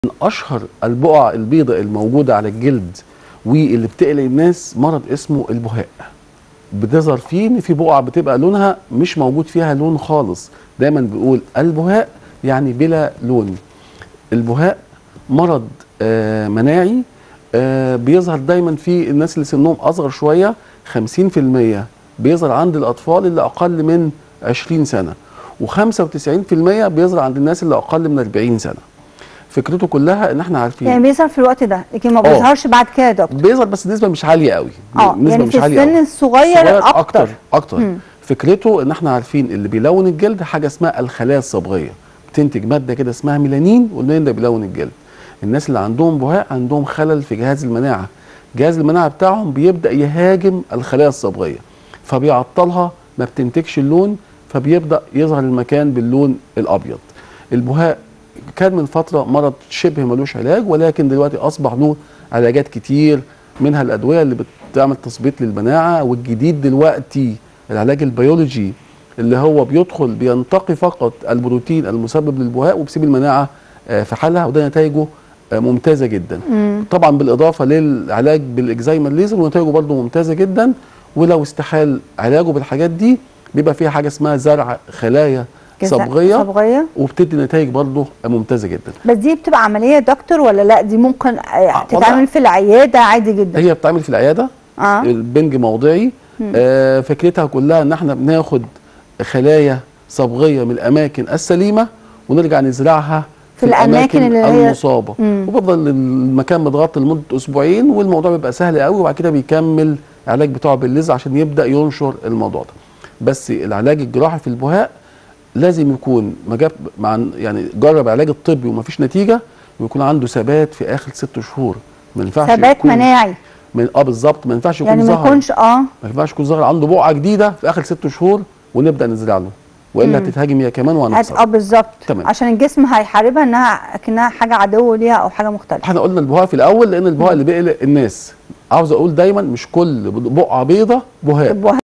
من اشهر البقع البيضاء الموجوده على الجلد واللي بتقلق الناس مرض اسمه البهاء بتظهر فيه ان في بقع بتبقى لونها مش موجود فيها لون خالص دايما بيقول البهاء يعني بلا لون البهاء مرض آه مناعي آه بيظهر دايما في الناس اللي سنهم اصغر شويه 50% بيظهر عند الاطفال اللي اقل من 20 سنه و95% بيظهر عند الناس اللي اقل من 40 سنه فكرته كلها ان احنا عارفين يعني بيظهر في الوقت ده لكن ما آه. بيظهرش بعد كده يا دكتور بيظهر بس نسبه مش عاليه قوي اه نسبه يعني مش في عاليه السن قوي. الصغير صغير اكتر اكتر اكتر مم. فكرته ان احنا عارفين اللي بيلون الجلد حاجه اسمها الخلايا الصبغيه بتنتج ماده كده اسمها ميلانين والميلانين ده بيلون الجلد الناس اللي عندهم بهاء عندهم خلل في جهاز المناعه جهاز المناعه بتاعهم بيبدا يهاجم الخلايا الصبغيه فبيعطلها ما بتنتجش اللون فبيبدا يظهر المكان باللون الابيض البهاء كان من فتره مرض شبه ملوش علاج ولكن دلوقتي اصبح له علاجات كتير منها الادويه اللي بتعمل تثبيط للمناعه والجديد دلوقتي العلاج البيولوجي اللي هو بيدخل بينتقي فقط البروتين المسبب للبهاء وبيسيب المناعه آه، في حالها وده نتائجه آه، ممتازه جدا مم. طبعا بالاضافه للعلاج بالاكزيما الليزر ونتائجه برضه ممتازه جدا ولو استحال علاجه بالحاجات دي بيبقى فيها حاجه اسمها زرع خلايا جزاء- صبغيه صبغيه وبتدي نتائج برضه ممتازه جدا بس دي بتبقى عمليه يا دكتور ولا لا دي ممكن آه، والله- تتعمل في العياده عادي جدا هي بتتعمل في العياده اه البنج موضعي آه فكرتها كلها ان احنا بناخد خلايا صبغيه من الاماكن السليمه ونرجع نزرعها في الأماكن اللي هي- المصابه مم. وبيفضل المكان متغطي لمده اسبوعين والموضوع بيبقى سهل قوي وبعد كده بيكمل العلاج بتاعه بالليزر عشان يبدا ينشر الموضوع ده بس العلاج الجراحي في البهاء لازم يكون ما جاب مع يعني جرب العلاج الطبي ومفيش نتيجه ويكون عنده ثبات في اخر ست شهور ما ينفعش ثبات يكون مناعي من اه بالظبط ما ينفعش يكون يعني ما ظهر يكونش اه ما ينفعش يكون ظهر عنده بقعه جديده في اخر ست شهور ونبدا نزرع له والا مم. هتتهاجم هي كمان هت- اه وهنخسر بالظبط تمام. عشان الجسم هيحاربها انها اكنها حاجه عدو ليها او حاجه مختلفه احنا قلنا البهاء في الاول لان البهاء اللي بيقلق الناس عاوز اقول دايما مش كل بقعه بيضه بهاء البهاء